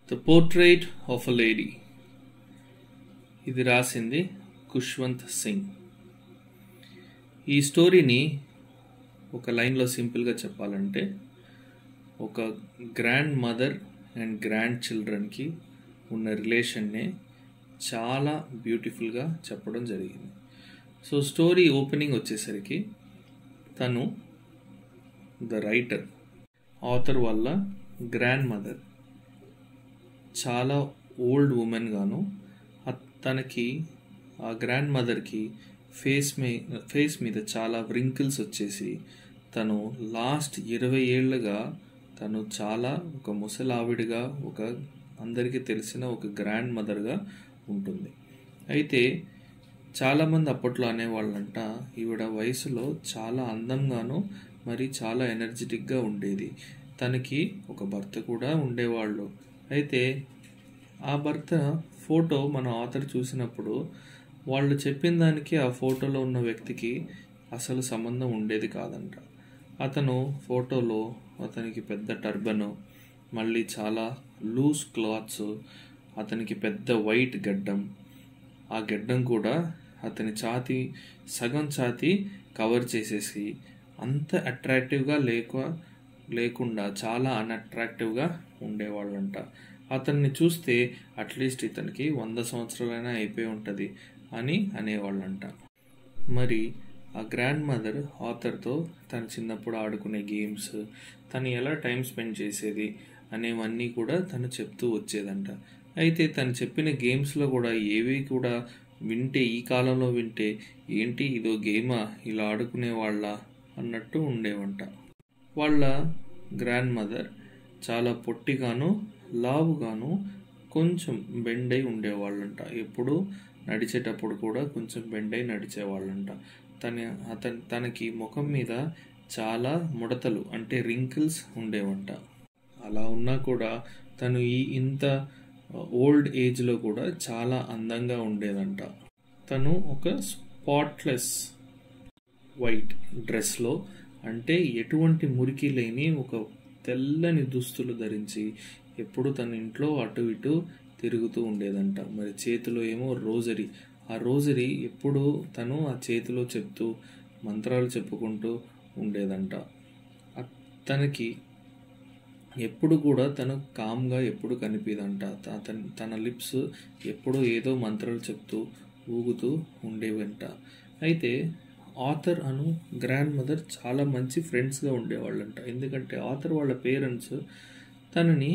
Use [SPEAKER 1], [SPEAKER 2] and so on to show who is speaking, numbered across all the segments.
[SPEAKER 1] the portrait of a lady ఇది రాసింది ఖుష్వంత్ సింగ్ ఈ స్టోరీని ఒక లైన్లో సింపుల్గా చెప్పాలంటే ఒక గ్రాండ్ మదర్ అండ్ గ్రాండ్ చిల్డ్రన్కి ఉన్న రిలేషన్నే చాలా బ్యూటిఫుల్గా చెప్పడం జరిగింది సో స్టోరీ ఓపెనింగ్ వచ్చేసరికి తను ద రైటర్ ఆథర్ వల్ల గ్రాండ్ మదర్ చాలా ఓల్డ్ ఉమెన్ గాను అ- తనకి ఆ గ్రాండ్ మదర్కి ఫేస్ మీ ఫేస్ మీద చాలా వ్రింకిల్స్ వచ్చేసి తను లాస్ట్ ఇరవై ఏళ్ళుగా తను చాలా ఒక ముసలావిడిగా ఒక అందరికీ తెలిసిన ఒక గ్రాండ్ మదర్గా ఉంటుంది అయితే చాలామంది అప్పట్లో అనేవాళ్ళంట ఈవిడ వయసులో చాలా అందంగాను మరి చాలా ఎనర్జెటిక్గా ఉండేది తనకి ఒక భర్త కూడా ఉండేవాళ్ళు అయితే ఆ భర్త ఫోటో మన ఆథర్ చూసినప్పుడు వాళ్ళు చెప్పిన దానికి ఆ ఫోటోలో ఉన్న వ్యక్తికి అసలు సంబంధం ఉండేది కాదంట అతను ఫోటోలో అతనికి పెద్ద టర్బను మళ్ళీ చాలా లూజ్ క్లాత్స్ అతనికి పెద్ద వైట్ గడ్డం ఆ గడ్డం కూడా అతని ఛాతి సగం ఛాతి కవర్ చేసేసి అంత అట్రాక్టివ్గా లేక లేకుండా చాలా అన్అట్రాక్టివ్గా ఉండేవాళ్ళంట అతన్ని చూస్తే అట్లీస్ట్ ఇతనికి వంద సంవత్సరాలైనా అయిపోయి ఉంటుంది అని అనేవాళ్ళంట మరి ఆ గ్రాండ్ మదర్ ఆథర్తో తన చిన్నప్పుడు ఆడుకునే గేమ్స్ తను ఎలా టైం స్పెండ్ చేసేది అనేవన్నీ కూడా తను చెప్తూ వచ్చేదంట అయితే తను చెప్పిన గేమ్స్లో కూడా ఏవి కూడా వింటే ఈ కాలంలో వింటే ఏంటి ఇదో గేమా ఇలా ఆడుకునే వాళ్ళ అన్నట్టు ఉండేవంట వాళ్ళ గ్రాండ్ మదర్ చాలా పొట్టిగాను లావుగాను కొంచెం బెండై ఉండేవాళ్ళంట ఎప్పుడు నడిచేటప్పుడు కూడా కొంచెం బెండై నడిచేవాళ్ళంట తన అతని తనకి ముఖం మీద చాలా ముడతలు అంటే రింకిల్స్ ఉండేవంట అలా ఉన్నా కూడా తను ఈ ఇంత ఓల్డ్ ఏజ్లో కూడా చాలా అందంగా ఉండేదంట తను ఒక స్పాట్లెస్ వైట్ డ్రెస్లో అంటే ఎటువంటి మురికి లేని ఒక తెల్లని దుస్తులు ధరించి ఎప్పుడు తన ఇంట్లో అటు ఇటు తిరుగుతూ ఉండేదంట మరి చేతిలో ఏమో రోజరీ ఆ రోజరీ ఎప్పుడు తను ఆ చేతిలో చెప్తూ మంత్రాలు చెప్పుకుంటూ ఉండేదంట అ- తనకి ఎప్పుడు కూడా తను కామ్గా ఎప్పుడు కనిపిదంట తన తన లిప్స్ ఎప్పుడూ ఏదో మంత్రాలు చెప్తూ ఊగుతూ ఉండేవంట అయితే ఆథర్ అను గ్రాండ్ మదర్ చాలా మంచి ఫ్రెండ్స్గా ఉండేవాళ్ళంట ఎందుకంటే ఆథర్ వాళ్ళ పేరెంట్స్ తనని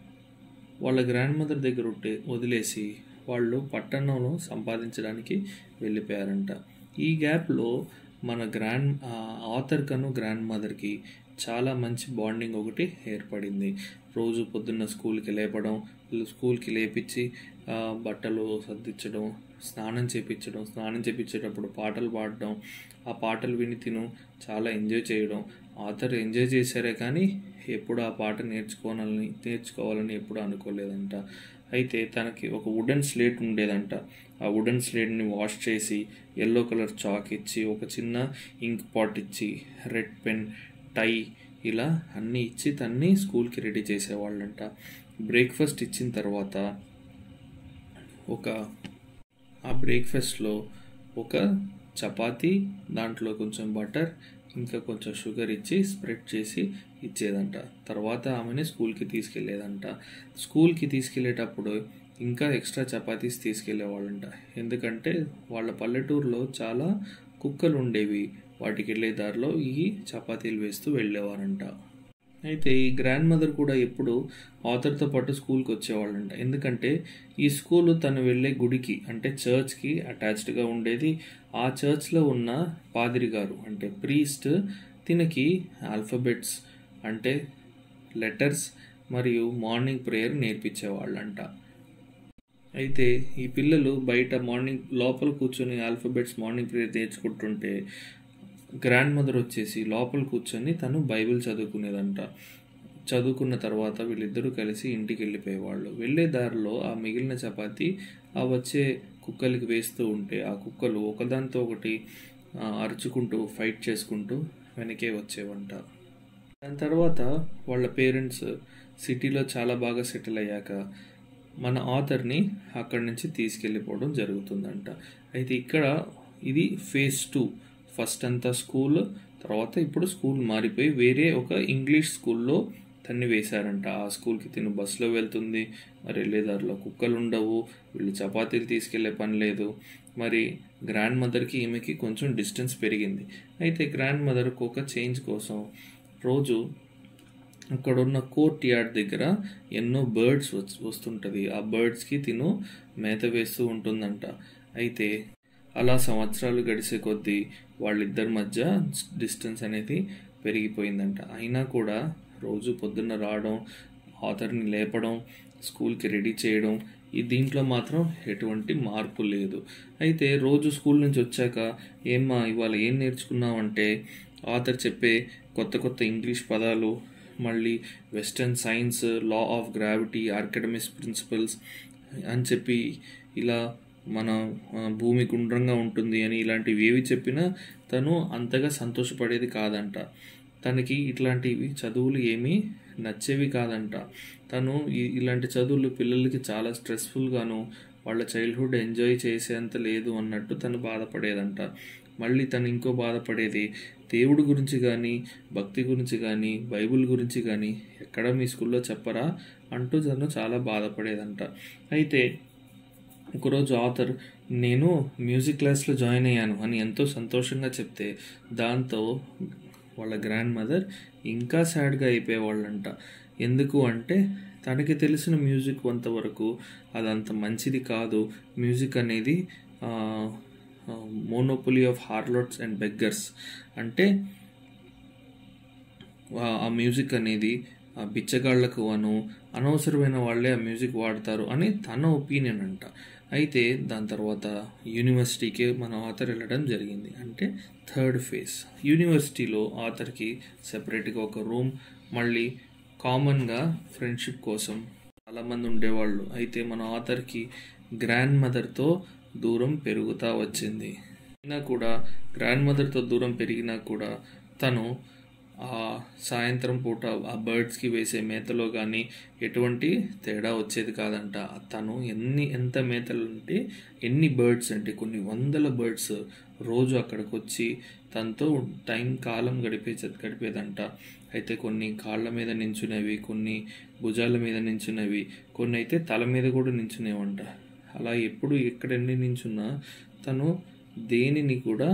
[SPEAKER 1] వాళ్ళ గ్రాండ్ మదర్ దగ్గర ఉంటే వదిలేసి వాళ్ళు పట్టణంలో సంపాదించడానికి వెళ్ళిపోయారంట ఈ గ్యాప్లో మన గ్రాండ్ ఆథర్ కను గ్రాండ్ మదర్కి చాలా మంచి బాండింగ్ ఒకటి ఏర్పడింది రోజు పొద్దున్న స్కూల్కి లేపడం స్కూల్కి లేపించి ఆ, బట్టలు సర్దించడం స్నానం చేపించడం స్నానం చేపించేటప్పుడు పాటలు పాడడం ఆ పాటలు విని తిను చాలా ఎంజాయ్ చేయడం ఆథర్ ఎంజాయ్ చేశారే కానీ ఎప్పుడు ఆ పాట నేర్చుకోవాలని నేర్చుకోవాలని ఎప్పుడు అనుకోలేదంట అయితే తనకి ఒక వుడెన్ స్లేట్ ఉండేదంట ఆ వుడెన్ స్లేట్ని వాష్ చేసి ఎల్లో కలర్ చాక్ ఇచ్చి ఒక చిన్న ఇంక్ పాట్ ఇచ్చి రెడ్ పెన్ టై ఇలా అన్నీ ఇచ్చి తన్ని స్కూల్కి రెడీ చేసేవాళ్ళంట బ్రేక్ఫాస్ట్ ఇచ్చిన తర్వాత ఒక ఆ బ్రేక్ఫాస్ట్లో ఒక చపాతీ దాంట్లో కొంచెం బటర్ ఇంకా కొంచెం షుగర్ ఇచ్చి స్ప్రెడ్ చేసి ఇచ్చేదంట తర్వాత ఆమెని స్కూల్కి తీసుకెళ్ళేదంట స్కూల్కి తీసుకెళ్ళేటప్పుడు ఇంకా ఎక్స్ట్రా చపాతీస్ తీసుకెళ్ళేవాళ్ళంట ఎందుకంటే వాళ్ళ పల్లెటూరులో చాలా కుక్కలు ఉండేవి వాటికి వెళ్ళే దారిలో ఈ చపాతీలు వేస్తూ వెళ్ళేవారంట అయితే ఈ గ్రాండ్ మదర్ కూడా ఎప్పుడు ఆథర్తో పాటు స్కూల్కి వచ్చేవాళ్ళంట ఎందుకంటే ఈ స్కూల్ తను వెళ్ళే గుడికి అంటే చర్చ్కి అటాచ్డ్గా ఉండేది ఆ చర్చ్లో ఉన్న పాదిరి గారు అంటే ప్రీస్ట్ తినకి ఆల్ఫబెట్స్ అంటే లెటర్స్ మరియు మార్నింగ్ ప్రేయర్ నేర్పించేవాళ్ళంట అయితే ఈ పిల్లలు బయట మార్నింగ్ లోపల కూర్చొని ఆల్ఫబెట్స్ మార్నింగ్ ప్రేయర్ నేర్చుకుంటుంటే గ్రాండ్ మదర్ వచ్చేసి లోపల కూర్చొని తను బైబిల్ చదువుకునేదంట చదువుకున్న తర్వాత వీళ్ళిద్దరూ కలిసి ఇంటికి వెళ్ళిపోయేవాళ్ళు వెళ్ళే దారిలో ఆ మిగిలిన చపాతి ఆ వచ్చే కుక్కలకి వేస్తూ ఉంటే ఆ కుక్కలు ఒకదాంతో ఒకటి ఆ, అరుచుకుంటూ ఫైట్ చేసుకుంటూ వెనకే వచ్చేవంట దాని తర్వాత వాళ్ళ పేరెంట్స్ సిటీలో చాలా బాగా సెటిల్ అయ్యాక మన ఆథర్ని అక్కడి నుంచి తీసుకెళ్ళిపోవడం జరుగుతుందంట అయితే ఇక్కడ ఇది ఫేజ్ టూ ఫస్ట్ అంతా స్కూల్ తర్వాత ఇప్పుడు స్కూల్ మారిపోయి వేరే ఒక ఇంగ్లీష్ స్కూల్లో తన్ని వేశారంట ఆ స్కూల్కి తిను బస్సులో వెళ్తుంది మరి వెళ్ళేదారిలో కుక్కలు ఉండవు వీళ్ళు చపాతీలు తీసుకెళ్లే పని లేదు మరి గ్రాండ్ మదర్కి ఈమెకి కొంచెం డిస్టెన్స్ పెరిగింది అయితే గ్రాండ్ మదర్కి ఒక చేంజ్ కోసం రోజు అక్కడ ఉన్న కోర్ట్ యార్డ్ దగ్గర ఎన్నో బర్డ్స్ వస్తుంటుంది ఆ బర్డ్స్కి తిను మేత వేస్తూ ఉంటుందంట అయితే అలా సంవత్సరాలు గడిచే కొద్దీ వాళ్ళిద్దరి మధ్య డిస్టెన్స్ అనేది పెరిగిపోయిందంట అయినా కూడా రోజు పొద్దున్న రావడం ఆథర్ని లేపడం స్కూల్కి రెడీ చేయడం ఈ దీంట్లో మాత్రం ఎటువంటి మార్పు లేదు అయితే రోజు స్కూల్ నుంచి వచ్చాక ఏమ్మా ఇవాళ ఏం నేర్చుకున్నావు అంటే ఆథర్ చెప్పే కొత్త కొత్త ఇంగ్లీష్ పదాలు మళ్ళీ western science law of gravity academics principles అని చెప్పి ఇలా మన భూమి గుండ్రంగా ఉంటుంది అని ఇలాంటివి ఏవి చెప్పినా తను అంతగా సంతోషపడేది కాదంట తనకి ఇట్లాంటివి చదువులు ఏమీ నచ్చేవి కాదంట తను ఇలాంటి చదువులు పిల్లలకి చాలా స్ట్రెస్ఫుల్గాను వాళ్ళ చైల్డ్హుడ్ ఎంజాయ్ చేసేంత లేదు అన్నట్టు తను బాధపడేదంట మళ్ళీ తను ఇంకో బాధపడేది దేవుడి గురించి కానీ భక్తి గురించి కానీ బైబిల్ గురించి కానీ ఎక్కడ మీ స్కూల్లో చెప్పరా అంటూ తను చాలా బాధపడేదంట అయితే ఒకరోజు ఆథర్ నేను మ్యూజిక్ క్లాస్లో జాయిన్ అయ్యాను అని ఎంతో సంతోషంగా చెప్తే దాంతో వాళ్ళ గ్రాండ్ మదర్ ఇంకా సాడ్గా అయిపోయేవాళ్ళంట ఎందుకు అంటే తనకి తెలిసిన మ్యూజిక్ కొంతవరకు అదంత మంచిది కాదు మ్యూజిక్ అనేది monopoly of harlots and beggars అంటే ఆ మ్యూజిక్ అనేది బిచ్చగాళ్లకు అను అనవసరమైన వాళ్ళే ఆ మ్యూజిక్ వాడతారు అని తన ఒపీనియన్ అంట అయితే దాని తర్వాత యూనివర్సిటీకి మన ఆథర్ వెళ్ళడం జరిగింది అంటే థర్డ్ ఫేజ్ యూనివర్సిటీలో ఆథర్కి సెపరేట్గా ఒక రూమ్ మళ్ళీ కామన్గా ఫ్రెండ్షిప్ కోసం చాలామంది ఉండేవాళ్ళు అయితే మన ఆథర్కి గ్రాండ్ మదర్తో దూరం పెరుగుతూ వచ్చింది అయినా కూడా గ్రాండ్ మదర్తో దూరం పెరిగినా కూడా తను ఆ సాయంత్రం పూట ఆ బర్డ్స్కి వేసే మేతలో కానీ ఎటువంటి తేడా వచ్చేది కాదంట తను ఎన్ని ఎంత మేతలు అంటే ఎన్ని బర్డ్స్ అంటే కొన్ని వందల బర్డ్స్ రోజు అక్కడికి వచ్చి తనతో టైం కాలం గడిపే గడిపేదంట అయితే కొన్ని కాళ్ళ మీద నించునేవి కొన్ని భుజాల మీద నించునేవి కొన్ని అయితే తల మీద కూడా నించునేవంట అలా ఎప్పుడు ఎక్కడెన్ని నించున్నా తను దేనిని కూడా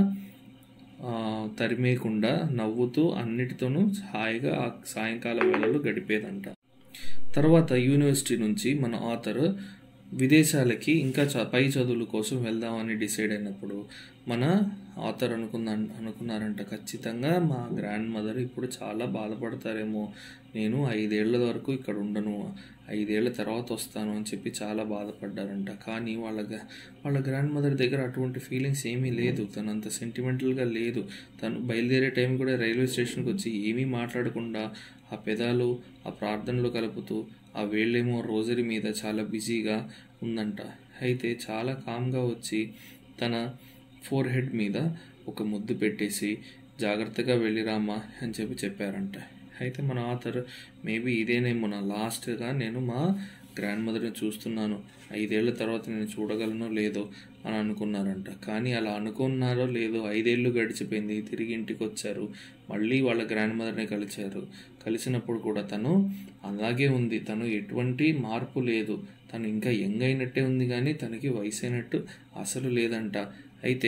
[SPEAKER 1] తరిమేయకుండా నవ్వుతూ అన్నిటితోనూ హాయిగా ఆ సాయంకాల వేళలో గడిపేదంట తర్వాత యూనివర్సిటీ నుంచి మన ఆథర్ విదేశాలకి ఇంకా చ పై చదువుల కోసం వెళ్దామని డిసైడ్ అయినప్పుడు మన ఆథర్ అనుకున్న అనుకున్నారంట ఖచ్చితంగా మా గ్రాండ్ మదర్ ఇప్పుడు చాలా బాధపడతారేమో నేను ఐదేళ్ల వరకు ఇక్కడ ఉండను ఐదేళ్ల తర్వాత వస్తాను అని చెప్పి చాలా బాధపడ్డారంట కానీ వాళ్ళ వాళ్ళ గ్రాండ్ మదర్ దగ్గర అటువంటి ఫీలింగ్స్ ఏమీ లేదు తను అంత సెంటిమెంటల్గా లేదు తను బయలుదేరే టైం కూడా రైల్వే స్టేషన్కి వచ్చి ఏమీ మాట్లాడకుండా ఆ పెదాలు ఆ ప్రార్థనలు కలుపుతూ ఆ వేళ్ళేమో రోజరీ మీద చాలా బిజీగా ఉందంట అయితే చాలా కామ్గా వచ్చి తన ఫోర్ హెడ్ మీద ఒక ముద్దు పెట్టేసి జాగ్రత్తగా వెళ్ళిరామా అని చెప్పి చెప్పారంట అయితే మన ఆథర్ మేబీ ఇదేనేమో నా లాస్ట్గా నేను మా గ్రాండ్ మదర్ని చూస్తున్నాను ఐదేళ్ల తర్వాత నేను చూడగలనో లేదో అని అనుకున్నారంట కానీ అలా అనుకున్నారో లేదో ఐదేళ్ళు గడిచిపోయింది తిరిగి ఇంటికి వచ్చారు మళ్ళీ వాళ్ళ గ్రాండ్ మదర్ని కలిశారు కలిసినప్పుడు కూడా తను అలాగే ఉంది తను ఎటువంటి మార్పు లేదు తను ఇంకా యంగ్ అయినట్టే ఉంది కానీ తనకి వయసు అయినట్టు అసలు లేదంట అయితే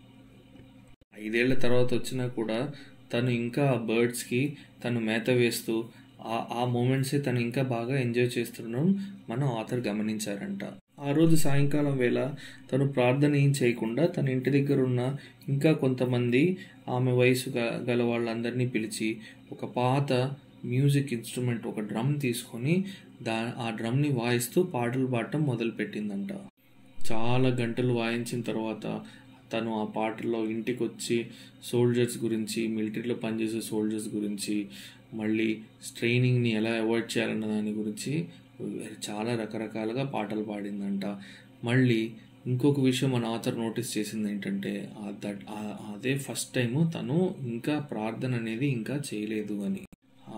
[SPEAKER 1] ఐదేళ్ల తర్వాత వచ్చినా కూడా తను ఇంకా ఆ బర్డ్స్కి తను మేత వేస్తూ ఆ ఆ మూమెంట్సే తను ఇంకా బాగా ఎంజాయ్ చేస్తుండడం మన ఆథర్ గమనించారంట ఆ రోజు సాయంకాలం వేళ తను ప్రార్థన ఏం చేయకుండా తన ఇంటి దగ్గర ఉన్న ఇంకా కొంతమంది ఆమె వయసు గల వాళ్ళందరినీ పిలిచి ఒక పాత మ్యూజిక్ ఇన్స్ట్రుమెంట్ ఒక డ్రమ్ తీసుకొని దా ఆ డ్రమ్ని వాయిస్తూ పాటలు పాడటం మొదలుపెట్టిందంట చాలా గంటలు వాయించిన తర్వాత తను ఆ పాటల్లో ఇంటికి వచ్చి సోల్జర్స్ గురించి మిలిటరీలో పనిచేసే సోల్జర్స్ గురించి మళ్ళీ స్ట్రైనింగ్ని ఎలా అవాయిడ్ చేయాలన్న దాని గురించి చాలా రకరకాలుగా పాటలు పాడిందంట మళ్ళీ ఇంకొక విషయం మన ఆథర్ నోటీస్ చేసింది ఏంటంటే దట్ అదే ఫస్ట్ టైము తను ఇంకా ప్రార్థన అనేది ఇంకా చేయలేదు అని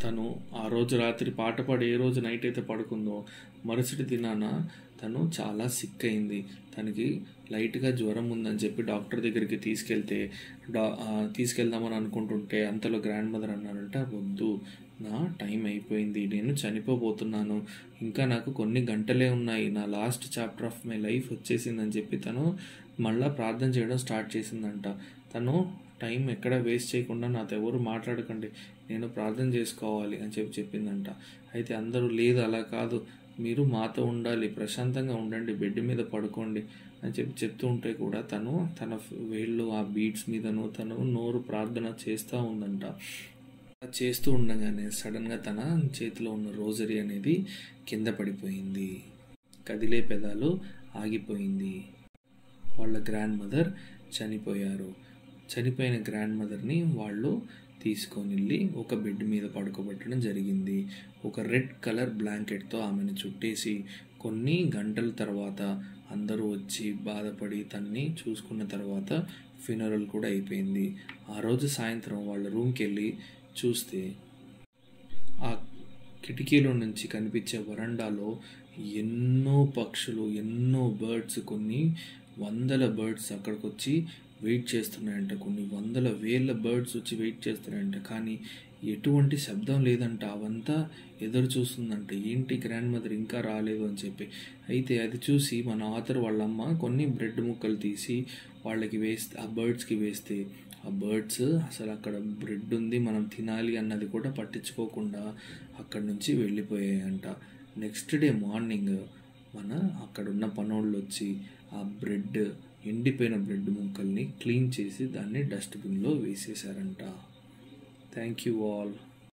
[SPEAKER 1] తను ఆ రోజు రాత్రి పాట పాడి ఏ రోజు నైట్ అయితే పడుకుందో మరుసటి దినాన తను చాలా సిక్ అయింది తనకి లైట్గా జ్వరం ఉందని చెప్పి డాక్టర్ దగ్గరికి తీసుకెళ్తే డా ఆ, తీసుకెళ్దామని అనుకుంటుంటే అంతలో గ్రాండ్ మదర్ అన్నారంట వద్దు నా టైం అయిపోయింది నేను చనిపోబోతున్నాను ఇంకా నాకు కొన్ని గంటలే ఉన్నాయి నా last chapter of my life వచ్చేసిందని చెప్పి తను మళ్ళీ ప్రార్థన చేయడం స్టార్ట్ చేసిందంట తను టైం ఎక్కడ వేస్ట్ చేయకుండా నాతో ఎవరు మాట్లాడకండి నేను ప్రార్థన చేసుకోవాలి అని చెప్పి చెప్పిందంట అయితే అందరూ లేదు అలా కాదు మీరు మాతో ఉండాలి ప్రశాంతంగా ఉండండి బెడ్ మీద పడుకోండి అని చెప్పి చెప్తూ ఉంటే కూడా తను తన వేళ్ళు ఆ బీట్స్ మీదను తను నోరు ప్రార్థన చేస్తూ ఉందంట అలా చేస్తూ ఉండగానే సడన్గా తన చేతిలో ఉన్న రోజరీ అనేది కింద పడిపోయింది కదిలే పెదాలు ఆగిపోయింది వాళ్ళ గ్రాండ్ మదర్ చనిపోయారు చనిపోయిన గ్రాండ్ మదర్ని వాళ్ళు తీసుకొని వెళ్ళి ఒక బెడ్ మీద పడుకోబెట్టడం జరిగింది ఒక రెడ్ కలర్ బ్లాంకెట్తో ఆమెను చుట్టేసి కొన్ని గంటల తర్వాత అందరూ వచ్చి బాధపడి తన్ని చూసుకున్న తర్వాత ఫ్యూనరల్ కూడా అయిపోయింది ఆ రోజు సాయంత్రం వాళ్ళ రూమ్కి వెళ్ళి చూస్తే ఆ కిటికీలో నుంచి కనిపించే వరండాలో ఎన్నో పక్షులు ఎన్నో బర్డ్స్ కొన్ని వందల బర్డ్స్ అక్కడికి వచ్చి వెయిట్ చేస్తున్నాయంట కొన్ని వందల వేల బర్డ్స్ వచ్చి వెయిట్ చేస్తున్నాయంట కానీ ఎటువంటి శబ్దం లేదంట అవంతా ఎదురు చూస్తుందంట ఏంటి గ్రాండ్ మదర్ ఇంకా రాలేదు అని చెప్పి అయితే అది చూసి మన ఆథర్ వాళ్ళమ్మ కొన్ని బ్రెడ్ ముక్కలు తీసి వాళ్ళకి వేస్తే ఆ బర్డ్స్కి వేస్తే ఆ బర్డ్స్ అసలు అక్కడ బ్రెడ్ ఉంది మనం తినాలి అన్నది కూడా పట్టించుకోకుండా అక్కడి నుంచి వెళ్ళిపోయాయంట నెక్స్ట్ డే మార్నింగ్ మన అక్కడున్న పనోళ్ళు వచ్చి ఆ బ్రెడ్ ఎండిపోయిన బ్రెడ్ ముక్కల్ని క్లీన్ చేసి దాన్ని డస్ట్బిన్లో వేసేసారంట థ్యాంక్ యూ ఆల్